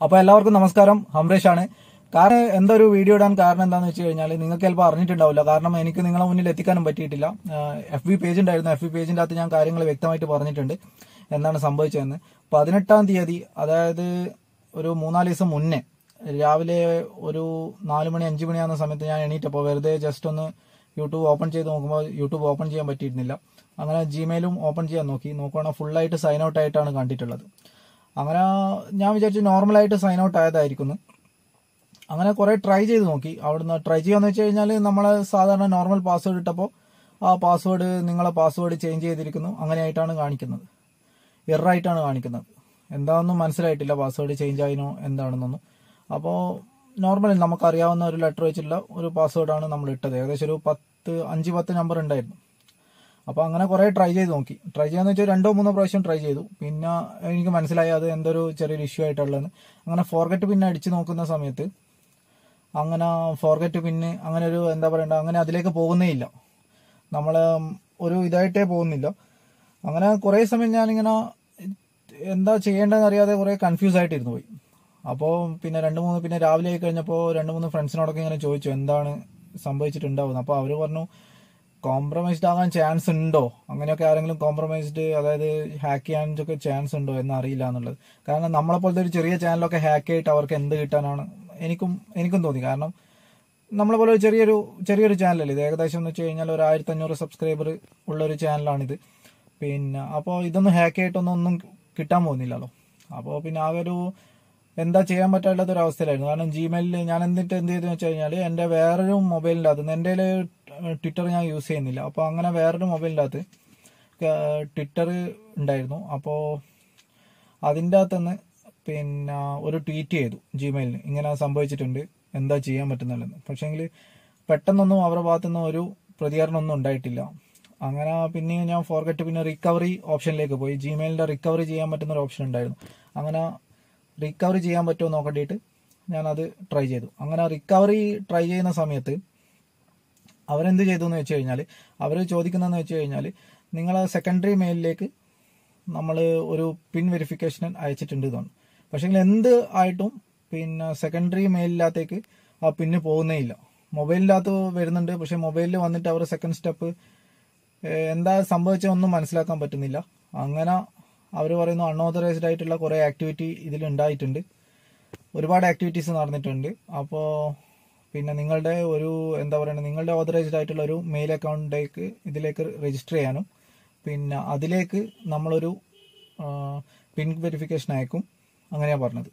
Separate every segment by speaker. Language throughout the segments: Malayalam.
Speaker 1: അപ്പൊ എല്ലാവർക്കും നമസ്കാരം ഹംറേഷ് ആണ് കാരണം എന്തൊരു വീഡിയോ ഇടാൻ കാരണം എന്താണെന്ന് വെച്ച് കഴിഞ്ഞാൽ നിങ്ങൾക്ക് ചിലപ്പോൾ അറിഞ്ഞിട്ടുണ്ടാവില്ല കാരണം എനിക്ക് നിങ്ങളെ മുന്നിൽ എത്തിക്കാനും പറ്റിയിട്ടില്ല എഫ് ബി പേജ് ഉണ്ടായിരുന്നു എഫ് ബി പേജിന്റെ അകത്ത് ഞാൻ കാര്യങ്ങൾ വ്യക്തമായിട്ട് പറഞ്ഞിട്ടുണ്ട് എന്താണ് സംഭവിച്ചതെന്ന് പതിനെട്ടാം തീയതി അതായത് ഒരു മൂന്നാല് ദിവസം മുന്നേ രാവിലെ ഒരു നാല് മണി അഞ്ച് മണിയാകുന്ന സമയത്ത് ഞാൻ എണീറ്റപ്പോൾ വെറുതെ ജസ്റ്റ് ഒന്ന് യൂട്യൂബ് ഓപ്പൺ ചെയ്ത് നോക്കുമ്പോൾ യൂട്യൂബ് ഓപ്പൺ ചെയ്യാൻ പറ്റിയിരുന്നില്ല അങ്ങനെ ജിമെയിലും ഓപ്പൺ ചെയ്യാൻ നോക്കി നോക്കുവാണെങ്കിൽ ഫുള്ളായിട്ട് സൈൻ ഔട്ട് ആയിട്ടാണ് കണ്ടിട്ടുള്ളത് അങ്ങനെ ഞാൻ വിചാരിച്ചു നോർമലായിട്ട് സൈൻ ഔട്ട് ആയതായിരിക്കുന്നു അങ്ങനെ കുറെ ട്രൈ ചെയ്ത് നോക്കി അവിടുന്ന് ട്രൈ ചെയ്യാന്ന് വെച്ച് കഴിഞ്ഞാൽ നമ്മൾ സാധാരണ നോർമൽ പാസ്വേഡ് ഇട്ടപ്പോൾ ആ പാസ്വേഡ് നിങ്ങളെ പാസ്വേഡ് ചേഞ്ച് ചെയ്തിരിക്കുന്നു അങ്ങനെയായിട്ടാണ് കാണിക്കുന്നത് എറായിട്ടാണ് കാണിക്കുന്നത് എന്താണെന്നും മനസ്സിലായിട്ടില്ല പാസ്വേഡ് ചേഞ്ച് ആയിനോ എന്താണെന്നൊന്നും അപ്പോൾ നോർമലി നമുക്കറിയാവുന്ന ഒരു ലെറ്റർ വെച്ചുള്ള ഒരു പാസ്വേഡാണ് നമ്മൾ ഇട്ടത് ഏകദേശം ഒരു പത്ത് അഞ്ച് പത്ത് നമ്പർ ഉണ്ടായിരുന്നു അപ്പോൾ അങ്ങനെ കുറേ ട്രൈ ചെയ്ത് നോക്കി ട്രൈ ചെയ്യാന്ന് വെച്ചാൽ രണ്ടോ മൂന്നോ പ്രാവശ്യം ട്രൈ ചെയ്തു പിന്നെ എനിക്ക് മനസ്സിലായി അത് എന്തൊരു ചെറിയൊരു ഇഷ്യൂ ആയിട്ടുള്ളതെന്ന് അങ്ങനെ ഫോർഗറ്റ് പിന്നെ അടിച്ച് നോക്കുന്ന സമയത്ത് അങ്ങനെ ഫോർഗറ്റ് പിന്നെ അങ്ങനെ ഒരു എന്താ പറയണ്ട അങ്ങനെ അതിലേക്ക് പോകുന്നേ ഇല്ല നമ്മൾ ഒരു ഇതായിട്ടേ പോകുന്നില്ല അങ്ങനെ കുറേ സമയം ഞാനിങ്ങനെ എന്താ ചെയ്യേണ്ടതെന്ന് അറിയാതെ കുറേ കൺഫ്യൂസ് ആയിട്ടിരുന്നു പോയി അപ്പോൾ പിന്നെ രണ്ട് മൂന്ന് പിന്നെ രാവിലെ ആയി കഴിഞ്ഞപ്പോൾ രണ്ട് മൂന്ന് ഫ്രണ്ട്സിനോടൊക്കെ ഇങ്ങനെ ചോദിച്ചു എന്താണ് സംഭവിച്ചിട്ടുണ്ടാവുന്നത് അപ്പോൾ അവർ പറഞ്ഞു കോംപ്രമൈസ്ഡ് ആകാൻ ചാൻസ് ഉണ്ടോ അങ്ങനെയൊക്കെ ആരെങ്കിലും കോംപ്രമൈസ്ഡ് അതായത് ഹാക്ക് ചെയ്യാനൊക്കെ ചാൻസ് ഉണ്ടോ എന്ന് അറിയില്ല എന്നുള്ളത് കാരണം നമ്മളെ പോലത്തെ ഒരു ചെറിയ ചാനലൊക്കെ ഹാക്ക് ചെയ്തിട്ട് അവർക്ക് എന്ത് കിട്ടാനാണ് എനിക്കും എനിക്കും തോന്നി കാരണം നമ്മളെ പോലെ ഒരു ചെറിയൊരു ചെറിയൊരു ചാനലല്ലേ ഇത് ഏകദേശം എന്ന് വെച്ച് കഴിഞ്ഞാൽ ഒരു ആയിരത്തി അഞ്ഞൂറ് സബ്സ്ക്രൈബർ ഉള്ള ഒരു ചാനലാണിത് പിന്നെ അപ്പോൾ ഇതൊന്നും ഹാക്ക് ചെയ്തിട്ടൊന്നും ഒന്നും കിട്ടാൻ പോകുന്നില്ലല്ലോ അപ്പോൾ പിന്നെ ആകെ ഒരു എന്താ ചെയ്യാൻ പറ്റാത്ത ഒരു അവസ്ഥയിലായിരുന്നു കാരണം ജിമെയിലിൽ ഞാൻ എന്നിട്ട് എന്ത് ചെയ്തെന്ന് വെച്ച് കഴിഞ്ഞാൽ എൻ്റെ വേറൊരു മൊബൈലിൻ്റെ അകത്ത് എൻ്റെ ട്വിറ്റർ ഞാൻ യൂസ് ചെയ്യുന്നില്ല അപ്പോൾ അങ്ങനെ വേറൊരു മൊബൈലിൻ്റെ അകത്ത് ട്വിറ്റർ ഉണ്ടായിരുന്നു അപ്പോൾ അതിൻ്റെ അകത്തുനിന്ന് പിന്നെ ഒരു ട്വീറ്റ് ചെയ്തു ജിമെയിലിന് ഇങ്ങനെ സംഭവിച്ചിട്ടുണ്ട് എന്താ ചെയ്യാൻ പറ്റുന്നുള്ളത് പക്ഷേങ്കിൽ പെട്ടെന്നൊന്നും അവരുടെ ഭാഗത്തുനിന്ന് ഒരു പ്രതികരണമൊന്നും ഉണ്ടായിട്ടില്ല അങ്ങനെ പിന്നെ ഞാൻ ഫോർഗറ്റ് പിന്നെ റിക്കവറി ഓപ്ഷനിലേക്ക് പോയി ജിമെയിലിൻ്റെ റിക്കവറി ചെയ്യാൻ പറ്റുന്ന ഒരു ഓപ്ഷൻ ഉണ്ടായിരുന്നു അങ്ങനെ റിക്കവറി ചെയ്യാൻ പറ്റുമോ നോക്കേണ്ടിയിട്ട് ഞാനത് ട്രൈ ചെയ്തു അങ്ങനെ റിക്കവറി ട്രൈ ചെയ്യുന്ന സമയത്ത് അവരെന്ത് ചെയ്തു എന്ന് വെച്ച് കഴിഞ്ഞാൽ അവർ ചോദിക്കുന്നതെന്ന് വെച്ച് കഴിഞ്ഞാൽ നിങ്ങളെ സെക്കൻഡറി മെയിലിലേക്ക് നമ്മൾ ഒരു പിൻ വെരിഫിക്കേഷൻ അയച്ചിട്ടുണ്ട് ഇതാണ് പക്ഷേ എന്ത് ആയിട്ടും പിന്നെ സെക്കൻഡറി മെയിലിനകത്തേക്ക് ആ പിന്ന് പോകുന്നേ ഇല്ല മൊബൈലിനകത്ത് വരുന്നുണ്ട് പക്ഷെ മൊബൈലിൽ വന്നിട്ട് അവർ സെക്കൻഡ് സ്റ്റെപ്പ് എന്താ സംഭവിച്ചതൊന്നും മനസ്സിലാക്കാൻ പറ്റുന്നില്ല അങ്ങനെ അവർ പറയുന്നു അൺഓതറൈസ്ഡ് ആയിട്ടുള്ള കുറേ ആക്ടിവിറ്റി ഇതിൽ ഉണ്ടായിട്ടുണ്ട് ഒരുപാട് ആക്ടിവിറ്റീസ് നടന്നിട്ടുണ്ട് അപ്പോൾ പിന്നെ നിങ്ങളുടെ ഒരു എന്താ പറയുക നിങ്ങളുടെ ഓതറൈസ്ഡ് ആയിട്ടുള്ള ഒരു മെയിൽ അക്കൗണ്ടിലേക്ക് ഇതിലേക്ക് രജിസ്റ്റർ ചെയ്യാനും പിന്നെ അതിലേക്ക് നമ്മളൊരു പിൻ വെരിഫിക്കേഷൻ അയക്കും അങ്ങനെയാണ് പറഞ്ഞത്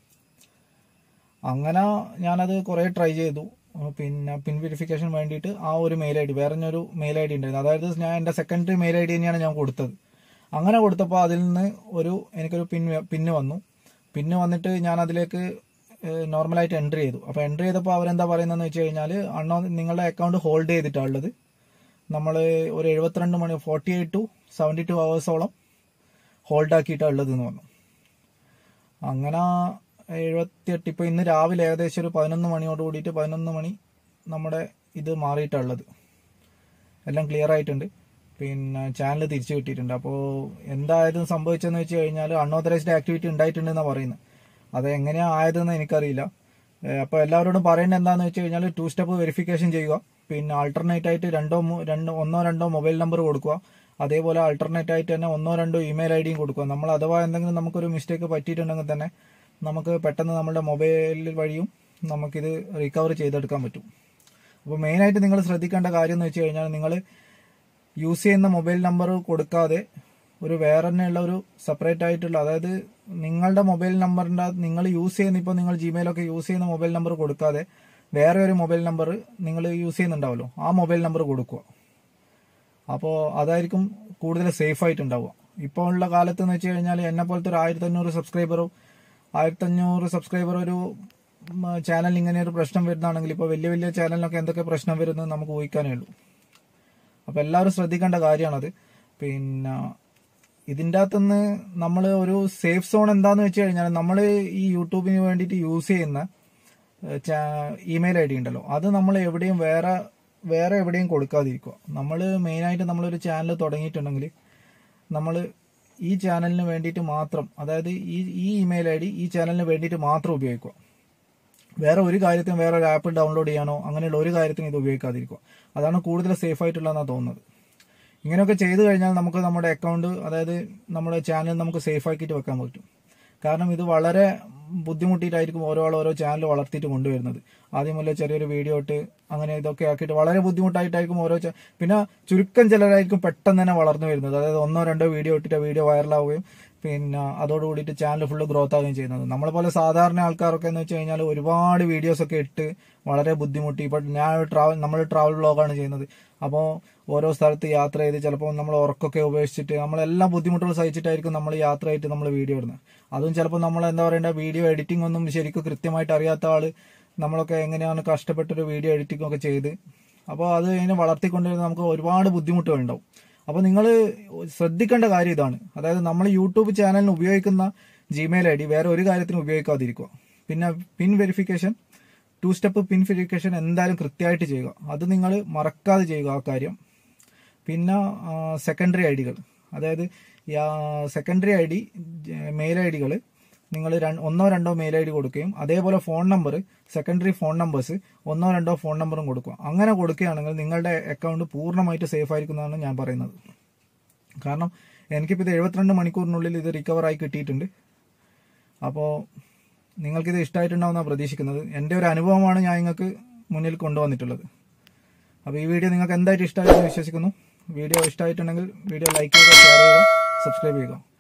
Speaker 1: അങ്ങനെ ഞാനത് കുറേ ട്രൈ ചെയ്തു പിന്നെ പിൻ വെരിഫിക്കേഷൻ വേണ്ടിയിട്ട് ആ ഒരു മെയിൽ ഐ ഡി വേറെ ഒരു മെയിൽ ഐ ഡി ഉണ്ടായിരുന്നു അതായത് ഞാൻ എൻ്റെ സെക്കൻഡറി മെയിൽ ഐ ഡി തന്നെയാണ് ഞാൻ കൊടുത്തത് അങ്ങനെ കൊടുത്തപ്പോൾ അതിൽ നിന്ന് ഒരു എനിക്കൊരു പിൻ പിന്ന് വന്നു പിന്ന് വന്നിട്ട് ഞാൻ അതിലേക്ക് നോർമലായിട്ട് എൻട്രി ചെയ്തു അപ്പോൾ എൻട്രി ചെയ്തപ്പോൾ അവരെന്താ പറയുന്നതെന്ന് വെച്ച് കഴിഞ്ഞാൽ അണ്ണോ നിങ്ങളുടെ അക്കൗണ്ട് ഹോൾഡ് ചെയ്തിട്ടാണ് ഉള്ളത് നമ്മൾ ഒരു എഴുപത്തിരണ്ട് മണി forty eight to seventy two അവേഴ്സോളം ഹോൾഡ് ആക്കിയിട്ടാണ് ഉള്ളത് എന്ന് പറഞ്ഞു അങ്ങനെ എഴുപത്തിയെട്ട് ഇപ്പോൾ ഇന്ന് രാവിലെ ഏകദേശം ഒരു പതിനൊന്ന് മണിയോട് കൂടിയിട്ട് പതിനൊന്ന് മണി നമ്മുടെ ഇത് മാറിയിട്ടുള്ളത് എല്ലാം ക്ലിയർ ആയിട്ടുണ്ട് പിന്നെ ചാനൽ തിരിച്ചു കിട്ടിയിട്ടുണ്ട് അപ്പോൾ എന്തായതും സംഭവിച്ചതെന്ന് വെച്ച് കഴിഞ്ഞാൽ അൺഓതറൈസ്ഡ് ആക്ടിവിറ്റി ഉണ്ടായിട്ടുണ്ടെന്നാണ് പറയുന്നത് അത് എങ്ങനെയാണ് ആയതെന്ന് എനിക്കറിയില്ല അപ്പോൾ എല്ലാവരോടും പറയേണ്ടത് എന്താണെന്ന് വെച്ച് കഴിഞ്ഞാൽ ടു സ്റ്റെപ്പ് വെരിഫിക്കേഷൻ ചെയ്യുക പിന്നെ ആൾട്ടർനേറ്റ് ആയിട്ട് രണ്ടോ രണ്ടോ ഒന്നോ രണ്ടോ മൊബൈൽ നമ്പർ കൊടുക്കുക അതേപോലെ ആൾട്ടർനേറ്റ് ആയിട്ട് തന്നെ ഒന്നോ രണ്ടോ ഇമെയിൽ ഐ ഡിയും കൊടുക്കുക നമ്മൾ അഥവാ എന്തെങ്കിലും നമുക്കൊരു മിസ്റ്റേക്ക് പറ്റിയിട്ടുണ്ടെങ്കിൽ തന്നെ നമുക്ക് പെട്ടെന്ന് നമ്മുടെ മൊബൈൽ വഴിയും നമുക്കിത് റിക്കവർ ചെയ്തെടുക്കാൻ പറ്റും അപ്പോൾ മെയിനായിട്ട് നിങ്ങൾ ശ്രദ്ധിക്കേണ്ട കാര്യം എന്ന് വെച്ച് കഴിഞ്ഞാൽ നിങ്ങൾ യൂസ് ചെയ്യുന്ന മൊബൈൽ നമ്പർ കൊടുക്കാതെ ഒരു വേറെ തന്നെയുള്ള ഒരു സെപ്പറേറ്റ് ആയിട്ടുള്ള അതായത് നിങ്ങളുടെ മൊബൈൽ നമ്പറിൻ്റെ നിങ്ങൾ യൂസ് ചെയ്യുന്ന ഇപ്പോൾ നിങ്ങൾ ജിമെയിലൊക്കെ യൂസ് ചെയ്യുന്ന മൊബൈൽ നമ്പർ കൊടുക്കാതെ വേറെ ഒരു മൊബൈൽ നമ്പർ നിങ്ങൾ യൂസ് ചെയ്യുന്നുണ്ടാവല്ലോ ആ മൊബൈൽ നമ്പർ കൊടുക്കുക അപ്പോൾ അതായിരിക്കും കൂടുതൽ സേഫ് ആയിട്ടുണ്ടാവുക ഇപ്പോൾ ഉള്ള കാലത്ത് എന്ന് വെച്ച് കഴിഞ്ഞാൽ എന്നെ പോലത്തെ ഒരു ആയിരത്തി അഞ്ഞൂറ് സബ്സ്ക്രൈബറും ആയിരത്തി അഞ്ഞൂറ് സബ്സ്ക്രൈബർ ഒരു ചാനലിൽ ഇങ്ങനെ ഒരു പ്രശ്നം വരുന്നതാണെങ്കിൽ ഇപ്പോൾ വലിയ വലിയ ചാനലിനൊക്കെ എന്തൊക്കെ പ്രശ്നം വരുന്നത് നമുക്ക് ഊഹിക്കാനേ ഉള്ളൂ അപ്പോൾ എല്ലാവരും ശ്രദ്ധിക്കേണ്ട കാര്യമാണത് പിന്നെ ഇതിൻ്റെ അകത്തുനിന്ന് നമ്മൾ ഒരു സേഫ് സോൺ എന്താന്ന് വെച്ച് കഴിഞ്ഞാൽ നമ്മൾ ഈ യൂട്യൂബിന് വേണ്ടിയിട്ട് യൂസ് ചെയ്യുന്ന ഇമെയിൽ ഐ ഡി ഉണ്ടല്ലോ അത് നമ്മൾ എവിടെയും വേറെ വേറെ എവിടെയും കൊടുക്കാതിരിക്കുക നമ്മൾ മെയിനായിട്ട് നമ്മളൊരു ചാനൽ തുടങ്ങിയിട്ടുണ്ടെങ്കിൽ നമ്മൾ ഈ ചാനലിന് വേണ്ടിയിട്ട് മാത്രം അതായത് ഈ ഈ ഇമെയിൽ ഐ ഡി ഈ ചാനലിന് വേണ്ടിയിട്ട് മാത്രം ഉപയോഗിക്കുക വേറെ ഒരു കാര്യത്തിനും വേറെ ഒരു ആപ്പ് ഡൗൺലോഡ് ചെയ്യാനോ അങ്ങനെയുള്ള ഒരു കാര്യത്തിനും ഇത് ഉപയോഗിക്കാതിരിക്കുക അതാണ് കൂടുതൽ സേഫ് ആയിട്ടുള്ളതെന്നാണ് തോന്നുന്നത് ഇങ്ങനെയൊക്കെ ചെയ്തു കഴിഞ്ഞാൽ നമുക്ക് നമ്മുടെ അക്കൗണ്ട് അതായത് നമ്മുടെ ചാനൽ നമുക്ക് സേഫ് ആക്കിയിട്ട് വെക്കാൻ പറ്റും കാരണം ഇത് വളരെ ബുദ്ധിമുട്ടിയിട്ടായിരിക്കും ഓരോ ആൾ ഓരോ ചാനൽ വളർത്തിയിട്ട് കൊണ്ടുവരുന്നത് ആദ്യം മുതലേ ചെറിയൊരു വീഡിയോ ഇട്ട് അങ്ങനെ ഇതൊക്കെ ആക്കിയിട്ട് വളരെ ബുദ്ധിമുട്ടായിട്ടായിരിക്കും ഓരോ ചാ- പിന്നെ ചുരുക്കം ചിലരായിരിക്കും പെട്ടെന്ന് തന്നെ വളർന്നു വരുന്നത് അതായത് ഒന്നോ രണ്ടോ വീഡിയോ ഇട്ടിട്ട് വീഡിയോ വൈറലാവുകയും പിന്നെ അതോട് കൂടിയിട്ട് ചാനൽ ഫുള്ള് ഗ്രോത്ത് ആവുകയും ചെയ്യുന്നത് നമ്മളെ പോലെ സാധാരണ ആൾക്കാരൊക്കെ എന്ന് വെച്ച് കഴിഞ്ഞാൽ ഒരുപാട് വീഡിയോസ് ഒക്കെ ഇട്ട് വളരെ ബുദ്ധിമുട്ടി ഇപ്പൊ ഞാൻ ട്രാവൽ നമ്മൾ ട്രാവൽ വ്ളോഗാണ് ചെയ്യുന്നത് അപ്പോൾ ഓരോ സ്ഥലത്ത് യാത്ര ചെയ്ത് ചിലപ്പോൾ നമ്മൾ ഉറക്കമൊക്കെ ഉപേക്ഷിച്ചിട്ട് നമ്മളെല്ലാം ബുദ്ധിമുട്ടുകൾ സഹിച്ചിട്ടായിരിക്കും നമ്മൾ യാത്ര ആയിട്ട് നമ്മൾ വീഡിയോ ഇടുന്നത് അതും ചിലപ്പോൾ നമ്മൾ എന്താ പറയേണ്ട വീഡിയോ എഡിറ്റിംഗ് ഒന്നും ശരിക്കും കൃത്യമായിട്ട് അറിയാത്ത ആള് നമ്മളൊക്കെ എങ്ങനെയാണ് കഷ്ടപ്പെട്ടൊരു വീഡിയോ എഡിറ്റിംഗ് ഒക്കെ ചെയ്ത് അപ്പോൾ അത് അതിനെ വളർത്തിക്കൊണ്ടുവരുന്ന നമുക്ക് ഒരുപാട് ബുദ്ധിമുട്ടുകൾ ഉണ്ടാവും അപ്പോൾ നിങ്ങൾ ശ്രദ്ധിക്കേണ്ട കാര്യം ഇതാണ് അതായത് നമ്മൾ യൂട്യൂബ് ചാനലിന് ഉപയോഗിക്കുന്ന ജിമെയിൽ ഐ ഡി വേറെ ഒരു കാര്യത്തിനും ഉപയോഗിക്കാതിരിക്കുക പിന്നെ PIN verification two step PIN verification എന്തായാലും കൃത്യമായിട്ട് ചെയ്യുക അത് നിങ്ങൾ മറക്കാതെ ചെയ്യുക ആ കാര്യം പിന്നെ സെക്കൻഡറി ഐ ഡികൾ അതായത് secondary I D mail I ഡികൾ നിങ്ങൾ ഒന്നോ രണ്ടോ മെയിൽ ഐ ഡി കൊടുക്കുകയും അതേപോലെ phone number secondary phone numbers ഒന്നോ രണ്ടോ ഫോൺ നമ്പറും കൊടുക്കുക അങ്ങനെ കൊടുക്കുകയാണെങ്കിൽ നിങ്ങളുടെ അക്കൗണ്ട് പൂർണ്ണമായിട്ട് സേഫ് ആയിരിക്കുന്നതാണ് ഞാൻ പറയുന്നത് കാരണം എനിക്കിപ്പോൾ ഇത് എഴുപത്തിരണ്ട് മണിക്കൂറിനുള്ളിൽ ഇത് റിക്കവർ ആയി കിട്ടിയിട്ടുണ്ട് അപ്പോൾ നിങ്ങൾക്കിത് ഇഷ്ടമായിട്ടുണ്ടാവുമെന്നാണ് പ്രതീക്ഷിക്കുന്നത് എൻ്റെ ഒരു അനുഭവമാണ് ഞാൻ നിങ്ങൾക്ക് മുന്നിൽ കൊണ്ടുവന്നിട്ടുള്ളത് അപ്പോൾ ഈ വീഡിയോ നിങ്ങൾക്ക് എന്തായിട്ട് ഇഷ്ടമായെന്ന് വിശ്വസിക്കുന്നു വീഡിയോ ഇഷ്ടമായിട്ടുണ്ടെങ്കിൽ വീഡിയോ ലൈക്ക് ചെയ്യുക ഷെയർ ചെയ്യുക സബ്സ്ക്രൈബ് ചെയ്യുക